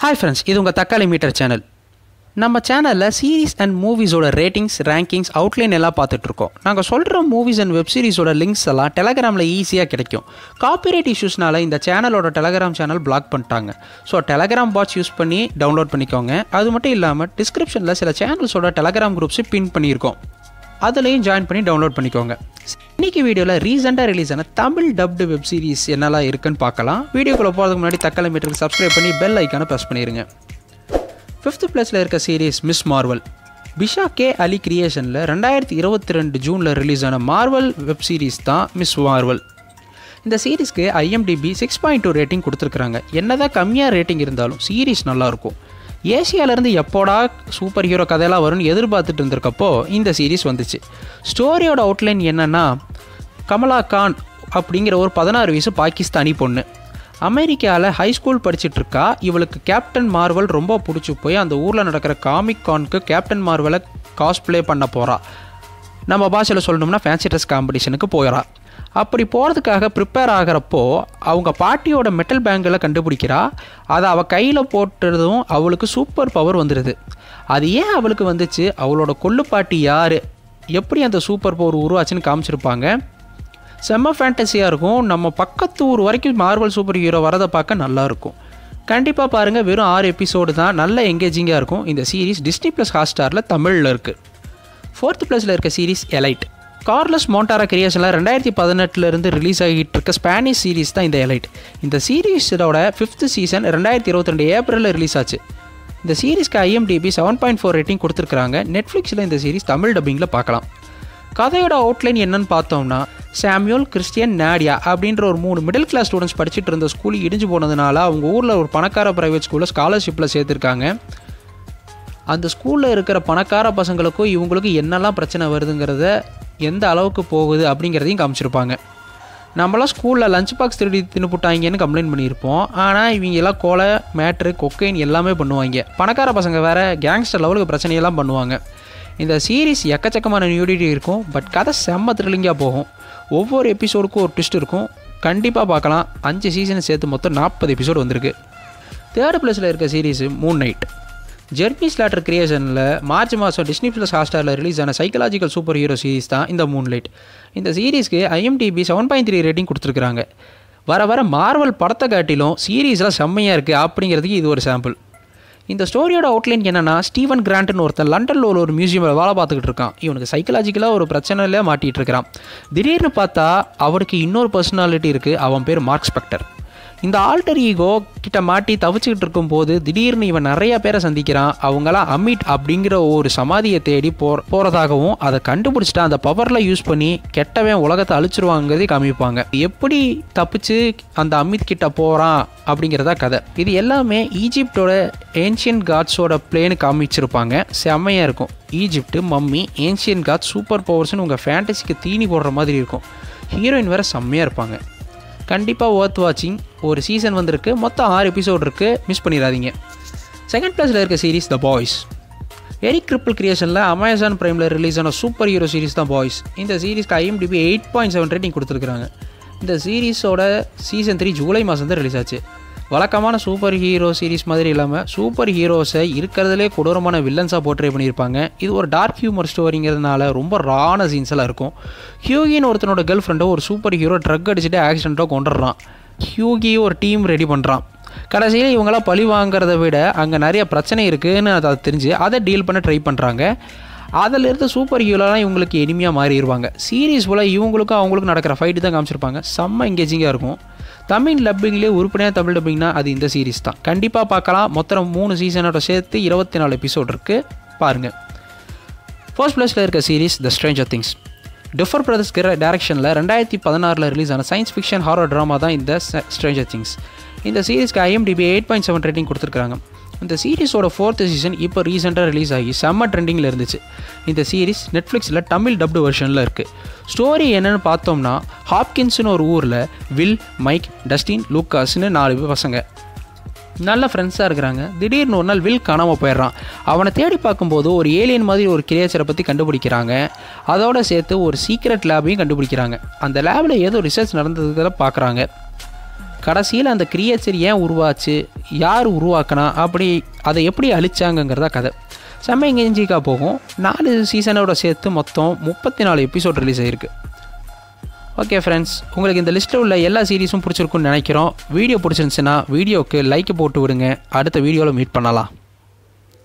hi friends இது உங்கள் தக்காளி மீட்டர் சேனல் நம்ம சேனலில் சீரிஸ் அண்ட் மூவிஸோட ரேட்டிங்ஸ் ரேங்கிங்ஸ் அவுட்லைன் எல்லாம் பார்த்துட்ருக்கோம் நாங்கள் சொல்கிற மூவிஸ் அண்ட் வெப் சீரிஸோட லிங்க்ஸ் எல்லாம் டெலகிராமில் ஈஸியாக கிடைக்கும் காப்பிரைட் இஷ்யூஸ்னால இந்த சேனலோட டெலகிராம் சேனல் பிளாக் பண்ணிட்டாங்க ஸோ டெலகிராம் பாட்ஸ் யூஸ் பண்ணி டவுன்லோட் பண்ணிக்கோங்க அது மட்டும் இல்லாமல் டிஸ்கிரிப்ஷனில் சில சேனல்ஸோட டெலகிராம் குரூப்ஸை பின் பண்ணியிருக்கோம் அதுலேயும் ஜாயின் பண்ணி டவுன்லோட் பண்ணிக்கோங்க இன்னைக்கு வீடியோவில் ரீசெண்டாக ரிலீஸ் ஆன தமிழ் டப்டு வெப் சீரிஸ் என்னெல்லாம் இருக்குன்னு பார்க்கலாம் வீடியோக்குள்ளே போகிறதுக்கு முன்னாடி தக்காளி மீட்டருக்கு சப்ஸ்கிரைப் பண்ணி பெல் ஐக்கானை ப்ரெஸ் பண்ணிடுங்க ஃபிஃப்த் பிளேஸில் இருக்க series Miss Marvel Bisha K Ali கிரியேஷனில் ரெண்டாயிரத்தி இருபத்தி ரெண்டு ஜூனில் ரிலீஸ் ஆன மார்வல் வெப் சீரிஸ் தான் மிஸ் மார்வல் இந்த சீரீஸ்க்கு IMDb six point two rating கொடுத்துருக்குறாங்க என்னதான் கம்மியாக ரேட்டிங் இருந்தாலும் சீரீஸ் நல்லாயிருக்கும் ஏசியாவிலேருந்து எப்போடா சூப்பர் ஹீரோ கதையெல்லாம் வரும்னு எதிர்பார்த்துட்டு இருந்திருக்கப்போ இந்த சீரீஸ் வந்துச்சு ஸ்டோரியோட அவுட்லைன் என்னென்னா கமலா கான் அப்படிங்கிற ஒரு பதினாறு வயசு பாகிஸ்தானி பொண்ணு அமெரிக்காவில் ஹை ஸ்கூல் படிச்சுட்டு இருக்கா இவளுக்கு கேப்டன் மார்வல் ரொம்ப பிடிச்சி போய் அந்த ஊரில் நடக்கிற காமிக் கான்க்கு கேப்டன் மார்வலை காஸ்ப்ளே பண்ண போகிறா நம்ம பாஷையில் சொல்லணும்னா ஃபேன்சி ட்ரெஸ் காம்படிஷனுக்கு போயிடறா அப்படி போகிறதுக்காக ப்ரிப்பேர் ஆகிறப்போ அவங்க பாட்டியோட மெட்டல் பேங்கில் கண்டுபிடிக்கிறா அதை அவள் கையில் போட்டதும் அவளுக்கு சூப்பர் பவர் வந்துடுது அது ஏன் அவளுக்கு வந்துச்சு அவளோட கொள்ளு பாட்டி யார் எப்படி அந்த சூப்பர் பவர் உருவாச்சுன்னு காமிச்சிருப்பாங்க செம்ம ஃபேண்டஸியாக இருக்கும் நம்ம பக்கத்து ஊர் வரைக்கும் மார்வல் சூப்பர் ஹீரோ வரதை பார்க்க நல்லாயிருக்கும் கண்டிப்பாக பாருங்கள் வெறும் ஆறு எபிசோடு தான் நல்ல எங்கேஜிங்காக இருக்கும் இந்த சீரிஸ் டிஸ்னி ப்ளஸ் ஹாட்ஸ்டாரில் தமிழில் இருக்குது ஃபோர்த் ப்ளஸில் இருக்க சீரிஸ் எலைட் கார்லஸ் மோண்டாரா கிரியேஷனில் ரெண்டாயிரத்தி பதினெட்டுலேருந்து ரிலீஸ் ஆகிட்டு இருக்க ஸ்பானிஷ் சீரிஸ் தான் இந்த எலைட் இந்த சீரீஸோட ஃபிஃப்த் சீசன் ரெண்டாயிரத்தி இருபத்தி ரெண்டு ஏப்ரலில் ரிலீஸ் ஆச்சு இந்த சீரிஸ்க்கு IMDb seven point four rating கொடுத்துருக்காங்க நெட்ஃப்ளிக்ஸில் இந்த சீரிஸ் தமிழ் டப்பிங்கில் பார்க்கலாம் கதையோட அவுட்லைன் என்னன்னு பார்த்தோம்னா சாமியோல் கிறிஸ்டியன் நாடியா அப்படின்ற ஒரு மூணு மிடில் கிளாஸ் ஸ்டூடெண்ட்ஸ் படிச்சுட்டு இருந்த ஸ்கூல் இடிஞ்சு போனதுனால அவங்க ஊரில் ஒரு பணக்கார ப்ரைவேட் ஸ்கூலில் ஸ்காலர்ஷிப்பில் சேர்த்துருக்காங்க அந்த ஸ்கூலில் இருக்கிற பணக்கார பசங்களுக்கும் இவங்களுக்கும் என்னெல்லாம் பிரச்சனை வருதுங்கிறத எந்த அளவுக்கு போகுது அப்படிங்கிறதையும் காமிச்சிருப்பாங்க நம்மளாம் ஸ்கூலில் லஞ்ச் பாக்ஸ் திருடி தின்னுப்புட்டாங்கன்னு கம்ப்ளைண்ட் பண்ணியிருப்போம் ஆனால் இவங்க எல்லாம் கொலை மேட்ரு கொக்கைன் எல்லாமே பண்ணுவாங்க பணக்கார பசங்க வேறு கேங்ஸ்டர் லெவலுக்கு பிரச்சனையெல்லாம் பண்ணுவாங்க இந்த சீரீஸ் எக்கச்சக்கமான நியூடிட்டி இருக்கும் பட் கதை செம்ம த்ரில்லிங்காக போகும் ஒவ்வொரு எபிசோடுக்கும் ஒரு ட்விஸ்ட் இருக்கும் கண்டிப்பாக பார்க்கலாம் அஞ்சு சீசனை சேர்த்து மொத்தம் நாற்பது எபிசோடு வந்திருக்கு தேர்ட் பிளேஸில் இருக்க series Moon Knight Jeremy Slater கிரியேஷனில் மார்ச் மாதம் டிஸ்னி ப்ளஸ் ஹாஸ்டாரில் ரிலீஸ் ஆன சைக்கலாஜிக்கல் சூப்பர் ஹீரோ சீரிஸ் தான் இந்த மூன் லைட் இந்த சீரீஸ்க்கு IMDb seven point three rating கொடுத்துருக்குறாங்க வர வர மார்வல் படத்தை காட்டிலும் சீரீஸ்லாம் செம்மையாக இருக்குது அப்படிங்கிறதுக்கு இது ஒரு சாம்பிள் இந்த ஸ்டோரியோட அவுட்லைன் என்னன்னா ஸ்டீவன் கிராண்ட்னு ஒருத்தர் லண்டனில் உள்ள ஒரு மியூசியமில் வேலை பார்த்துக்கிட்டு இருக்கான் இவனுக்கு சைக்கலாஜிக்கலாக ஒரு பிரச்சனையில் மாட்டிகிட்டு இருக்கிறான் திடீர்னு பார்த்தா அவருக்கு இன்னொரு பர்சனாலிட்டி இருக்குது அவன் பேர் மார்க் ஸ்பெக்டர் இந்த ஆல்டர் ஈகோ கிட்ட மாட்டி தவிச்சுக்கிட்டு இருக்கும்போது திடீர்னு இவன் நிறைய பேரை சந்திக்கிறான் அவங்களாம் அமிட் அப்படிங்கிற ஒரு சமாதியை தேடி போ போகிறதாகவும் அதை கண்டுபிடிச்சிட்டு அந்த பவரில் யூஸ் பண்ணி கெட்டவன் உலகத்தை அழிச்சிருவாங்கிறதே காமிப்பாங்க எப்படி தப்பிச்சு அந்த அமித் கிட்ட போகிறான் அப்படிங்கிறதா கதை இது எல்லாமே ஈஜிப்டோட ஏன்ஷியன் காட்ஸோட பிளேனு காமிச்சிருப்பாங்க செம்மையாக இருக்கும் Egypt mummy ancient gods super பவர்ஸ்னு உங்கள் ஃபேண்டசிக்கு தீனி போடுற மாதிரி இருக்கும் ஹீரோயின் வேறு செம்மையாக இருப்பாங்க கண்டிப்பாக ஒர்த் வாட்சிங் ஒரு சீசன் வந்திருக்கு மொத்தம் ஆறு எபிசோட் இருக்குது மிஸ் பண்ணிடாதீங்க செகண்ட் பிளேஸில் இருக்க series the Boys Eric Kripke கிரியேஷனில் அமேசான் ப்ரைமில் ரிலீஸ் ஆன சூப்பர் ஹீரோ சீரிஸ் தான் பாய்ஸ் இந்த சீரிஸ்க்கு IMDb eight point seven rating கொடுத்துருக்குறாங்க இந்த சீரிஸோட சீசன் த்ரீ ஜூலை மாதம் தான் ரிலீஸ் ஆச்சு வழக்கமான சூப்பர் ஹீரோ சீரிஸ் மாதிரி இல்லாமல் சூப்பர் ஹீரோஸை இருக்கிறதுலே கொடூரமான வில்லன்ஸாக போர்ட்ரே பண்ணியிருப்பாங்க இது ஒரு டார்க் ஹியூமர் ஸ்டோரிங்கிறதுனால ரொம்ப ரான சீன்ஸ் எல்லாம் இருக்கும் ஹியூகின்னு ஒருத்தனோட கேர்ள் ஃப்ரெண்டோ ஒரு சூப்பர் ஹீரோ ட்ரக் அடிச்சுட்டு ஆக்சிடெண்ட்டோ கொண்டுடுறான் ஹியூகி ஒரு டீம் ரெடி பண்ணுறான் கடைசியில் இவங்களாம் பழி வாங்குறத விட அங்கே நிறைய பிரச்சனை இருக்குதுன்னு அதை தெரிஞ்சு அதை டீல் பண்ண ட்ரை பண்ணுறாங்க அதிலிருந்து சூப்பர் ஹீரோலாம் இவங்களுக்கு எளிமையாக மாறிடுவாங்க சீரீஸ் போல் இவங்களுக்கும் அவங்களுக்கும் நடக்கிற ஃபைட்டு தான் காமிச்சிருப்பாங்க செம்ம எங்கேஜிங்காக இருக்கும் தமிழ் டப்பிங்லேயே உருப்படியாக தமிழ் டப்பிங்னா அது இந்த சீரீஸ் தான் கண்டிப்பாக பார்க்கலாம் மொத்தம் மூணு சீசனோட சேர்த்து இருபத்தி நாலு எபிசோட் இருக்குது பாருங்கள் ஃபர்ஸ்ட் பிளேஸில் இருக்க series the Stranger Things Duffer Brothers டேரக்ஷனில் ரெண்டாயிரத்தி பதினாறில் ரிலீஸ் ஆன சயின்ஸ் ஃபிக்ஷன் ஹாரர் ட்ராமா தான் இந்த ஸ்ட்ரேஞ்சர் திங்ஸ் இந்த சீரீஸ்க்கு IMDb eight point seven rating கொடுத்துருக்காங்க இந்த சீரீஸோட ஃபோர்த் சீசன் இப்போ ரீசெண்டாக ரிலீஸ் ஆகி செம்ம ட்ரெண்டிங்கில் இருந்துச்சு இந்த சீரீஸ் நெட்ஃப்ளிக்ஸில் தமிழ் டப்டு வெர்ஷனில் இருக்குது ஸ்டோரி என்னென்னு பார்த்தோம்னா ஹாப்கின்ஸ்னு ஒரு ஊரில் வில் மைக் டஸ்டின் லூக்காஸ்னு நாலு பசங்க நல்ல ஃப்ரெண்ட்ஸாக இருக்கிறாங்க திடீர்னு ஒரு நாள் வில் காணாமல் போயிடுறான் அவனை தேடி பார்க்கும்போது ஒரு ஏலியன் மாதிரி ஒரு கிரியேச்சரை பற்றி கண்டுபிடிக்கிறாங்க அதோட சேர்த்து ஒரு சீக்ரெட் லேபையும் கண்டுபிடிக்கிறாங்க அந்த லேபில் ஏதோ ரிசர்ச் நடந்ததுல பார்க்குறாங்க கடைசியில் அந்த கிரியேச்சர் ஏன் உருவாச்சு யார் உருவாக்கினா அப்படி அதை எப்படி அழிச்சாங்கங்கிறதா கதை செம்ம எங்கேஜிக்காக போகும் நாலு சீசனோட சேர்த்து மொத்தம் முப்பத்தி நாலு எபிசோட் ரிலீஸ் ஆகிருக்கு ஓகே ஃப்ரெண்ட்ஸ் உங்களுக்கு இந்த லிஸ்ட்டில் உள்ள எல்லா சீரீஸும் பிடிச்சிருக்குன்னு நினைக்கிறோம் வீடியோ பிடிச்சிருந்துச்சுன்னா வீடியோவுக்கு லைக் போட்டு விடுங்க அடுத்த வீடியோவில் மீட் பண்ணலாம்